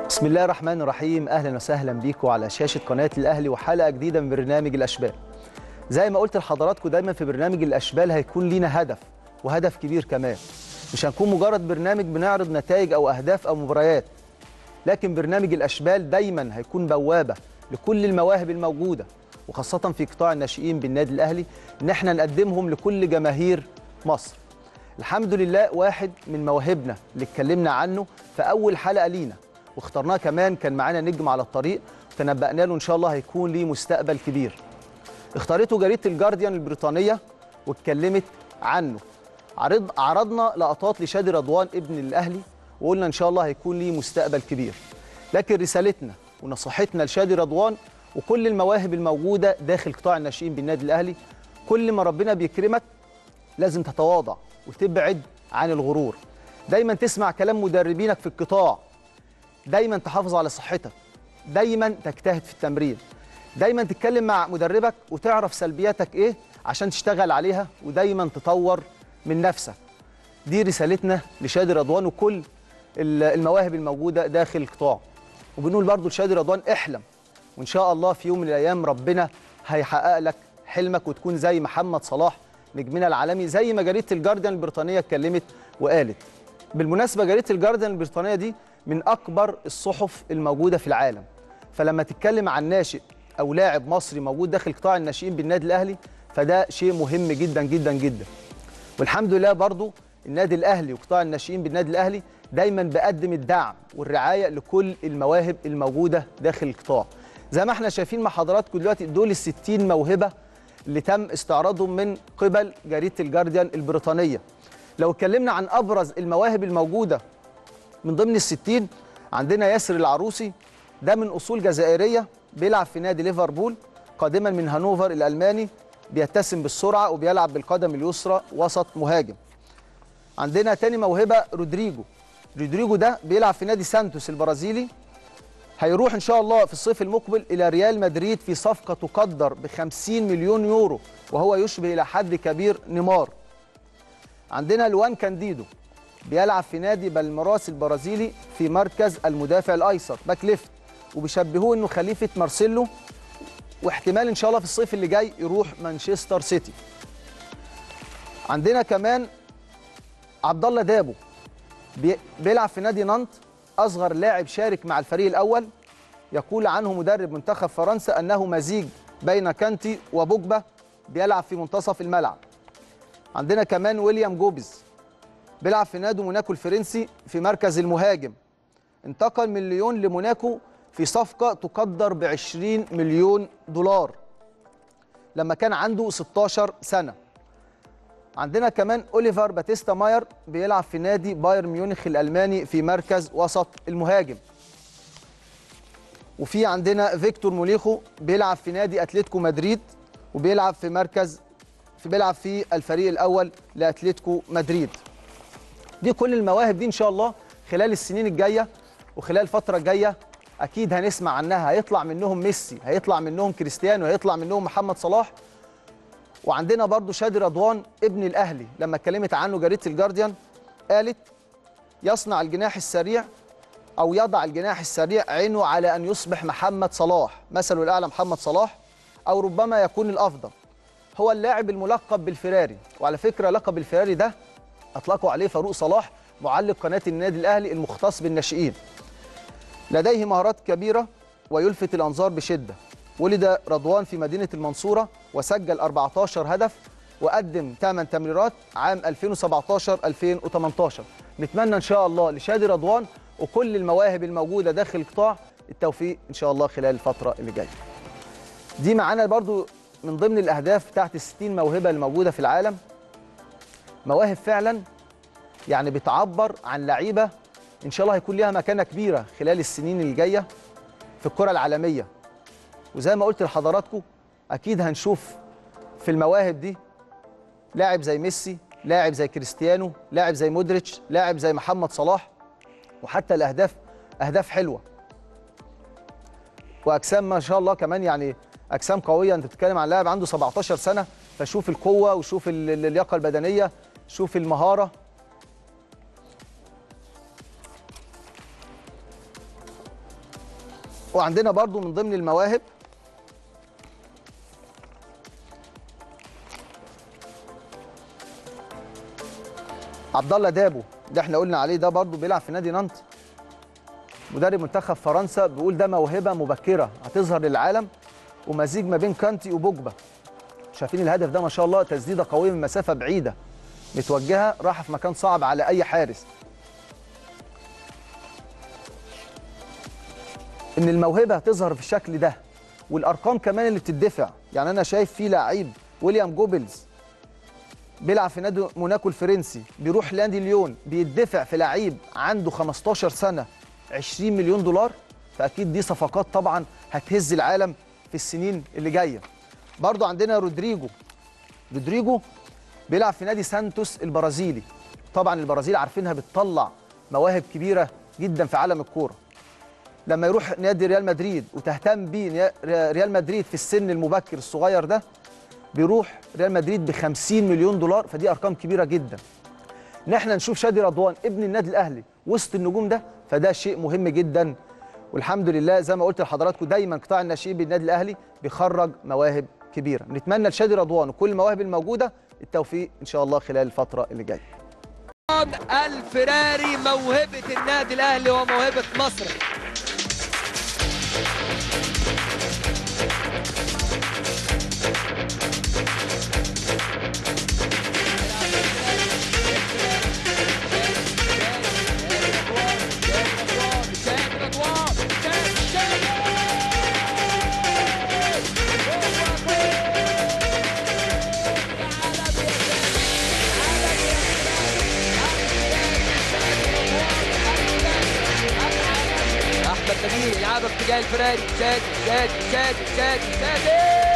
بسم الله الرحمن الرحيم اهلا وسهلا بيكم على شاشه قناه الاهلي وحلقه جديده من برنامج الاشبال زي ما قلت لحضراتكم دايما في برنامج الاشبال هيكون لينا هدف وهدف كبير كمان مش هنكون مجرد برنامج بنعرض نتائج او اهداف او مباريات لكن برنامج الاشبال دايما هيكون بوابه لكل المواهب الموجوده وخاصه في قطاع الناشئين بالنادي الاهلي ان احنا نقدمهم لكل جماهير مصر الحمد لله واحد من مواهبنا اللي اتكلمنا عنه في اول حلقه لينا واخترناه كمان كان معانا نجم على الطريق تنبأنا له ان شاء الله هيكون ليه مستقبل كبير اختارته جريده الجارديان البريطانيه واتكلمت عنه عرض عرضنا لقطات لشادي رضوان ابن الاهلي وقلنا ان شاء الله هيكون ليه مستقبل كبير لكن رسالتنا ونصيحتنا لشادي رضوان وكل المواهب الموجوده داخل قطاع الناشئين بالنادي الاهلي كل ما ربنا بيكرمك لازم تتواضع وتبعد عن الغرور دايما تسمع كلام مدربينك في القطاع دايما تحافظ على صحتك دايما تجتهد في التمرين دايما تتكلم مع مدربك وتعرف سلبياتك ايه عشان تشتغل عليها ودايما تطور من نفسك دي رسالتنا لشادي رضوان وكل المواهب الموجوده داخل القطاع وبنقول برضو لشادي رضوان احلم وان شاء الله في يوم من الايام ربنا هيحقق لك حلمك وتكون زي محمد صلاح نجمنا العالمي زي ما جريده الجارديان البريطانيه اتكلمت وقالت بالمناسبه جريده الجارديان البريطانيه دي من اكبر الصحف الموجوده في العالم فلما تتكلم عن ناشئ او لاعب مصري موجود داخل قطاع الناشئين بالنادي الاهلي فده شيء مهم جدا جدا جدا والحمد لله برضو النادي الاهلي وقطاع الناشئين بالنادي الاهلي دايما بقدم الدعم والرعايه لكل المواهب الموجوده داخل القطاع زي ما احنا شايفين مع حضراتكم دلوقتي دول ال 60 موهبه اللي تم استعراضهم من قبل جريده الجارديان البريطانيه لو اتكلمنا عن ابرز المواهب الموجوده من ضمن الستين عندنا ياسر العروسي ده من اصول جزائريه بيلعب في نادي ليفربول قادما من هانوفر الالماني بيتسم بالسرعه وبيلعب بالقدم اليسرى وسط مهاجم عندنا تاني موهبه رودريجو رودريجو ده بيلعب في نادي سانتوس البرازيلي هيروح ان شاء الله في الصيف المقبل الى ريال مدريد في صفقه تقدر ب 50 مليون يورو وهو يشبه الى حد كبير نيمار عندنا لوان كانديدو بيلعب في نادي بالمراس البرازيلي في مركز المدافع الايسر باك ليفت وبيشبهوه انه خليفه مارسيلو واحتمال ان شاء الله في الصيف اللي جاي يروح مانشستر سيتي عندنا كمان عبد الله دابو بيلعب في نادي نانت اصغر لاعب شارك مع الفريق الاول يقول عنه مدرب منتخب فرنسا انه مزيج بين كانتي وبوجبا بيلعب في منتصف الملعب عندنا كمان ويليام جوبز بيلعب في نادي موناكو الفرنسي في مركز المهاجم انتقل من ليون لموناكو في صفقة تقدر ب 20 مليون دولار لما كان عنده 16 سنة عندنا كمان أوليفر باتيستا ماير بيلعب في نادي بايرن ميونخ الألماني في مركز وسط المهاجم وفي عندنا فيكتور موليخو بيلعب في نادي أتلتيكو مدريد وبيلعب في مركز في بيلعب في الفريق الأول لأتلتيكو مدريد دي كل المواهب دي ان شاء الله خلال السنين الجايه وخلال الفتره الجايه اكيد هنسمع عنها هيطلع منهم ميسي هيطلع منهم كريستيانو هيطلع منهم محمد صلاح وعندنا برضو شادي رضوان ابن الاهلي لما اتكلمت عنه جريده الجارديان قالت يصنع الجناح السريع او يضع الجناح السريع عينه على ان يصبح محمد صلاح مثله الاعلى محمد صلاح او ربما يكون الافضل هو اللاعب الملقب بالفراري وعلى فكره لقب الفراري ده اطلقوا عليه فاروق صلاح معلق قناه النادي الاهلي المختص بالناشئين لديه مهارات كبيره ويلفت الانظار بشده ولد رضوان في مدينه المنصوره وسجل 14 هدف وقدم 8 تمريرات عام 2017 2018 نتمنى ان شاء الله لشادي رضوان وكل المواهب الموجوده داخل القطاع التوفيق ان شاء الله خلال الفتره اللي جايه دي معانا برضو من ضمن الاهداف بتاعت ال 60 موهبه الموجوده في العالم مواهب فعلا يعني بتعبر عن لعيبه ان شاء الله هيكون ليها مكانه كبيره خلال السنين اللي جايه في الكره العالميه وزي ما قلت لحضراتكم اكيد هنشوف في المواهب دي لاعب زي ميسي لاعب زي كريستيانو لاعب زي مودريتش لاعب زي محمد صلاح وحتى الاهداف اهداف حلوه واجسام ما شاء الله كمان يعني اجسام قويه انت بتتكلم عن لاعب عنده 17 سنه فشوف القوه وشوف اللياقه البدنيه شوف المهاره وعندنا برضو من ضمن المواهب عبد الله دابو اللي احنا قلنا عليه ده برضو بيلعب في نادي نانت مدرب منتخب فرنسا بيقول ده موهبه مبكره هتظهر للعالم ومزيج ما بين كانتي وبوجبا شايفين الهدف ده ما شاء الله تسديده قويه من مسافه بعيده متوجهه راحه في مكان صعب على اي حارس ان الموهبه هتظهر في الشكل ده والارقام كمان اللي بتدفع يعني انا شايف في لعيب ويليام جوبلز بيلعب في نادي موناكو الفرنسي بيروح نادي ليون بيدفع في لعيب عنده 15 سنه 20 مليون دولار فاكيد دي صفقات طبعا هتهز العالم في السنين اللي جايه برضو عندنا رودريجو رودريجو بيلعب في نادي سانتوس البرازيلي طبعا البرازيل عارفينها بتطلع مواهب كبيره جدا في عالم الكوره لما يروح نادي ريال مدريد وتهتم بيه ريال مدريد في السن المبكر الصغير ده بيروح ريال مدريد ب 50 مليون دولار فدي ارقام كبيره جدا ان احنا نشوف شادي رضوان ابن النادي الاهلي وسط النجوم ده فده شيء مهم جدا والحمد لله زي ما قلت لحضراتكم دايما قطاع الناشئين بالنادي الاهلي بيخرج مواهب كبيره بنتمنى لشادي رضوان وكل المواهب الموجوده التوفيق ان شاء الله خلال الفتره اللي جايه الفراري موهبه النادي الاهلي وموهبه مصر احمد نبيل يلعبها في اتجاه الفراري شادي شادي شادي شادي شادي